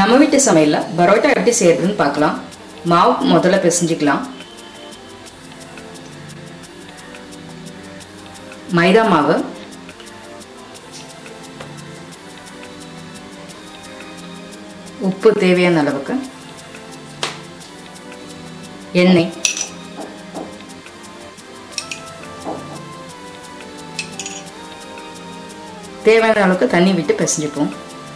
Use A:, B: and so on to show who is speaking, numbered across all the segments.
A: நம்ம வீட்டு சமையலில் பரோட்டா எப்படி செய்யறதுன்னு பார்க்கலாம் மாவு முதல்ல பிசைஞ்சிக்கலாம் மைதா மாவு உப்பு தேவையான அளவுக்கு எண்ணெய் தேவையான அளவுக்கு தண்ணி விட்டு பிசைஞ்சுப்போம்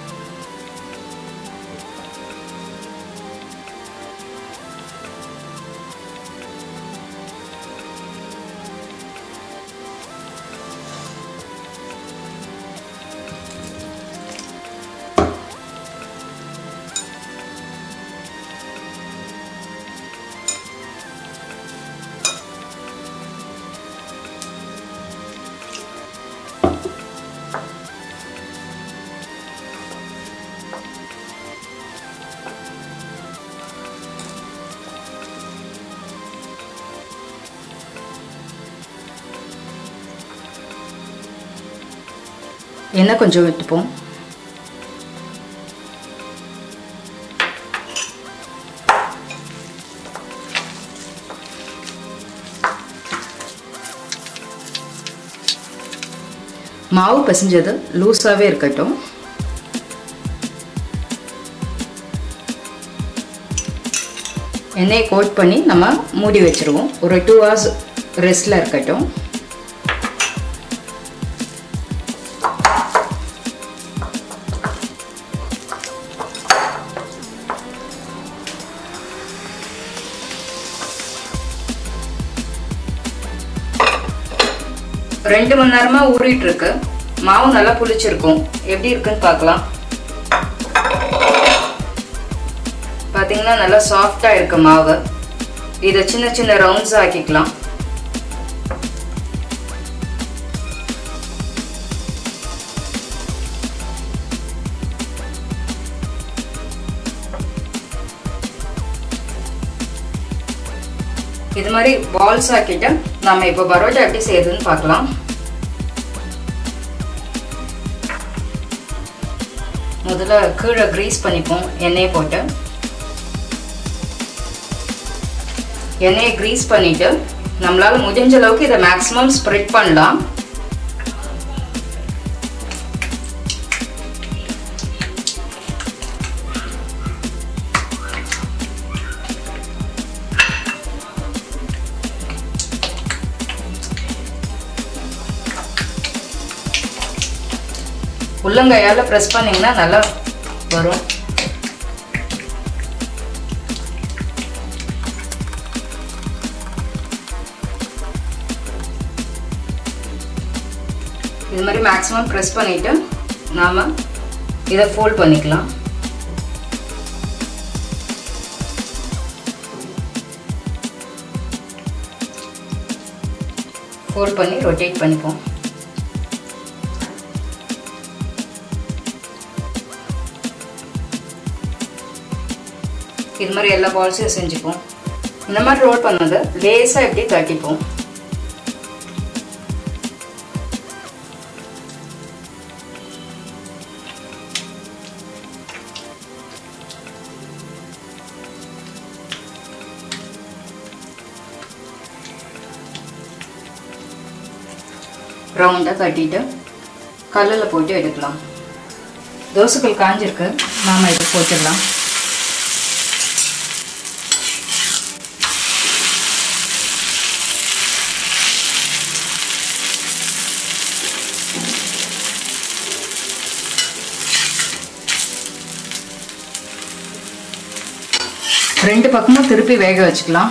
A: எண்ணெய் கொஞ்சம் விட்டுப்போம் மாவு பிசைஞ்சது லூஸாகவே இருக்கட்டும் எண்ணெயை கோட் பண்ணி நம்ம மூடி வச்சுருவோம் ஒரு டூ ஹவர்ஸ் ரெஸ்ட்டில் இருக்கட்டும் ரெண்டு மணி நேரமா ஊறிட்டு இருக்கு மாவு நல்லா புளிச்சிருக்கும் எப்படி இருக்குன்னு பார்க்கலாம் பார்த்தீங்கன்னா நல்லா சாஃப்டா இருக்கு மாவு இதை சின்ன சின்ன ரவுண்ட்ஸ் ஆக்கிக்கலாம் இது மாதிரி பால்ஸ் ஆக்கிட்டு நம்ம இப்போ பரோட்டா எப்படி செய்யுதுன்னு பார்க்கலாம் முதல்ல கீழே க்ரீஸ் பண்ணிப்போம் எண்ணெயை போட்டு எண்ணெயை க்ரீஸ் பண்ணிட்டு நம்மளால முடிஞ்ச அளவுக்கு இதை மேக்ஸிமம் ஸ்ப்ரெட் பண்ணலாம் உள்ளங்கையால் ப்ரெஸ் பண்ணிங்கன்னா நல்லா வரும் இது மாதிரி மேக்ஸிமம் ப்ரெஸ் பண்ணிவிட்டு நாம் இதை ஃபோல்ட் பண்ணிக்கலாம் ஃபோல்ட் பண்ணி ரொட்டேட் பண்ணிப்போம் இது மாதிரி எல்லா பால்ஸையும் செஞ்சுப்போம் இந்த மாதிரி ரோல் பண்ணது லேசாக எப்படி தட்டிப்போம் ரவுண்டாக கட்டிட்டு கல்லில் போட்டு எடுக்கலாம் தோசைகள் காஞ்சிருக்கு நாம் இதை போட்டுடலாம் ரெண்டு பக்கமும் திருப்பி வேக வச்சுக்கலாம்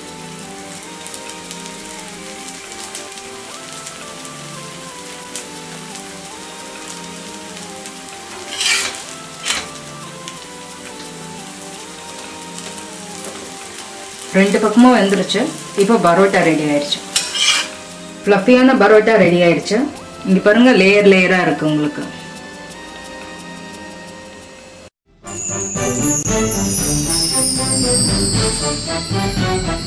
A: ரெண்டு பக்கமும் வெந்துருச்சு இப்போ பரோட்டா ரெடி ஆயிடுச்சு ஃப்ளஃபியான பரோட்டா ரெடி ஆயிடுச்சு இங்கே பாருங்க லேயர் லேயராக இருக்கு உங்களுக்கு
B: Thank you.